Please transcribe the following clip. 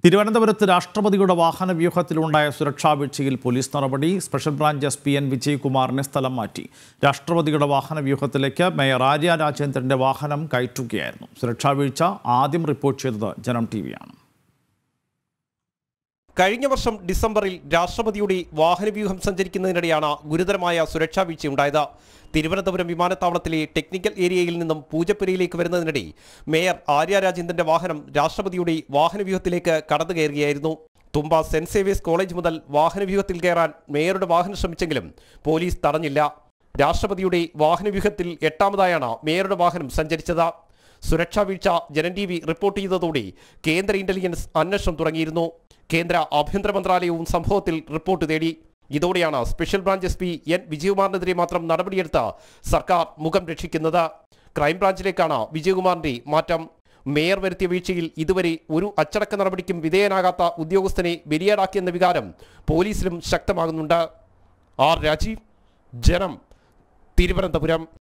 തിരുവനന്തപുരത്ത് രാഷ്ട്രപതിയുടെ വാഹന വ്യൂഹത്തിലുണ്ടായ സുരക്ഷാ വീഴ്ചയിൽ പോലീസ് നടപടി special branch S P N വിജയകുമാറിനെ സ്ഥലം മാറ്റി രാഷ്ട്രപതിയുടെ വാഹന വ്യൂഹത്തിലേക്ക് മേയർ ആര്യ രാജേന്ദ്രന്റെ വാഹനം കയറ്റുകയായിരുന്നു സുരക്ഷാ വീഴ്ച ആദ്യം റിപ്പോർട്ട് ചെയ്തത് ജനം ടി വിയാണ് കഴിഞ്ഞ വർഷം ഡിസംബറിൽ രാഷ്ട്രപതിയുടെ വാഹനവ്യൂഹം സഞ്ചരിക്കുന്നതിനിടെയാണ് ഗുരുതരമായ സുരക്ഷാ വീഴ്ചയുണ്ടായത് തിരുവനന്തപുരം വിമാനത്താവളത്തിലെ ടെക്നിക്കൽ ഏരിയയിൽ നിന്നും പൂജപ്പുരയിലേക്ക് വരുന്നതിനിടെ മേയർ ആര്യ രാജേന്ദ്രന്റെ വാഹനം രാഷ്ട്രപതിയുടെ വാഹനവ്യൂഹത്തിലേക്ക് കടന്നു കയറുകയായിരുന്നു തുമ്പ സെന്റ് സേവിയേഴ്സ് കോളേജ് മുതൽ വാഹനവ്യൂഹത്തിൽ കയറാൻ മേയറുടെ വാഹനം ശ്രമിച്ചെങ്കിലും പോലീസ് തടഞ്ഞില്ല രാഷ്ട്രപതിയുടെ വാഹനവ്യൂഹത്തിൽ എട്ടാമതായാണ് മേയറുടെ വാഹനം സഞ്ചരിച്ചത് സുരക്ഷാ വീഴ്ച ജനൻ ടി വി റിപ്പോർട്ട് ചെയ്തതോടെ കേന്ദ്ര ഇന്റലിജൻസ് അന്വേഷണം തുടങ്ങിയിരുന്നു കേന്ദ്ര ആഭ്യന്തര മന്ത്രാലയവും സംഭവത്തിൽ റിപ്പോർട്ട് തേടി ഇതോടെയാണ് special branch S P N വിജയകുമാറിനെതിരെ മാത്രം നടപടിയെടുത്ത് സർക്കാർ മുഖം രക്ഷിക്കുന്നത് ക്രൈംബ്രാഞ്ചിലേക്കാണ് വിജയകുമാറിന്റെ മാറ്റം മേയർ വരുത്തിയ വീഴ്ചയിൽ ഇതുവരെ ഒരു അച്ചടക്ക നടപടിക്കും വിധേയനാകാത്ത ഉദ്യോഗസ്ഥനെ ബലിയാടാക്കിയെന്ന വികാരം പോലീസിലും ശക്തമാകുന്നുണ്ട് ആർ രാജീവ് ജനം തിരുവനന്തപുരം